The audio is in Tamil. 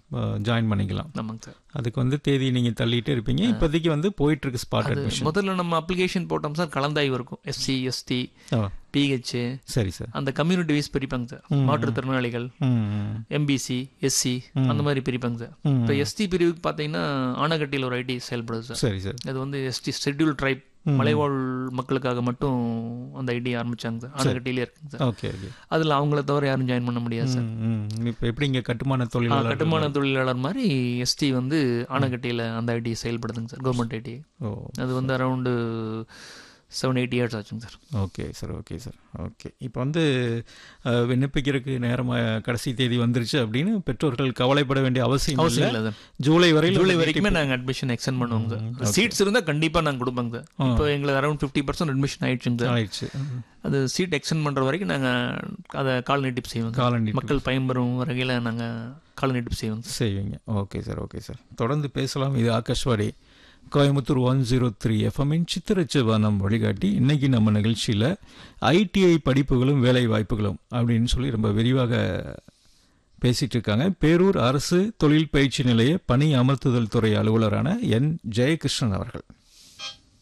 ஜாயின் பண்ணிக்கலாம் ஆமாங்க சார் அதுக்கு வந்து தேதி நீங்கள் தள்ளிட்டே இருப்பீங்க இப்போதைக்கு வந்து போயிட்டு இருக்கு ஸ்பாட் அது அட்மிஷன் முதல்ல நம்ம அப்ளிகேஷன் போட்டோம் சார் கலந்தாய்வு இருக்கும் எஸ்சி எஸ்டி ஓ பிஹெச் சரி சார் அந்த கம்யூனிட்டி வைஸ் பிரிப்பாங்க சார் மாற்றுத்திறனாளிகள் ம் ம், எம்பிசி எஸ்சி அந்த மாதிரி பிரிப்பாங்க சார் ம். இப்போ எஸ்டி பிரிவுக்கு பார்த்தீங்கன்னா ஆனகட்டியில் ஒரு ஐடி செயல்படுது சார் சரி சார் அது வந்து எஸ்டி ஷெட்யூல் ட்ரைப் மலைவாழ் மக்களுக்காக மட்டும் அந்த ஐடி ஆரம்பிச்சாங்க சார் ஆனகட்டிலே இருக்குங்க சார் ஓகே ஓகே அதில் அவங்கள தவிர யாரும் ஜாயின் பண்ண முடியாது சார் இப்போ எப்படி இங்கே கட்டுமான ஆ, தொழிலாளர் கட்டுமான தொழிலாளர் மாதிரி எஸ்டி வந்து ஆனகட்டியில் அந்த ஐடி செயல்படுதுங்க சார் கவர்மெண்ட் ஐடி ஓ அது வந்து அரௌண்டு செவன் எயிட் இயர்ஸ் ஆச்சுங்க sir okay sir okay sir okay இப்போ வந்து அஹ், விண்ணப்பிக்கிறதுக்கு நேரமாக கடைசி தேதி வந்துருச்சு அப்படின்னு பெற்றோர்கள் கவலைப்பட வேண்டிய அவசியம் அவசியம் இல்லை இல்லை சார் ஜூலை வரையில் ஜூலை வரைக்குமே நாங்கள் அட்மிஷன் எக்ஸ்டெண்ட் பண்ணுவோங்க சார் சீட்ஸ் இருந்தால் கண்டிப்பாக நாங்கள் கொடுப்போங்க சார் இப்போ எங்களுக்கு அரௌண்ட் ஃபிஃப்டி பர்சன்ட் அட்மிஷன் ஆயிடுச்சுங்க சார் ஆயிடுச்சு ம். அது சீட் எக்ஸ்டெண்ட் பண்ணுற வரைக்கும் நாங்கள் அதை கால் நீட்டிப்பு செய்வோங்க காலண்டி மக்கள் பயன்பெறும் வகையில் நாங்கள் கால் நீட்டிப்பு செய்வோங்க செய்வீங்க ஓகே சார் ஓகே சார் தொடர்ந்து பேசலாம் இது Akashvani Coimbatore one zero three எஃப்எம்மின் சித்திரச்சவானம் வழிகாட்டி இன்னைக்கு நம்ம நிகழ்ச்சியில் ஐடிஐ படிப்புகளும் வேலை வாய்ப்புகளும் அப்படின்னு சொல்லி ரொம்ப விரிவாக பேசிட்டு இருக்காங்க பேரூர் அரசு தொழில் பயிற்சி நிலைய பணி அமர்த்துதல் துறை அலுவலரான என் ஜெயகிருஷ்ணன் அவர்கள்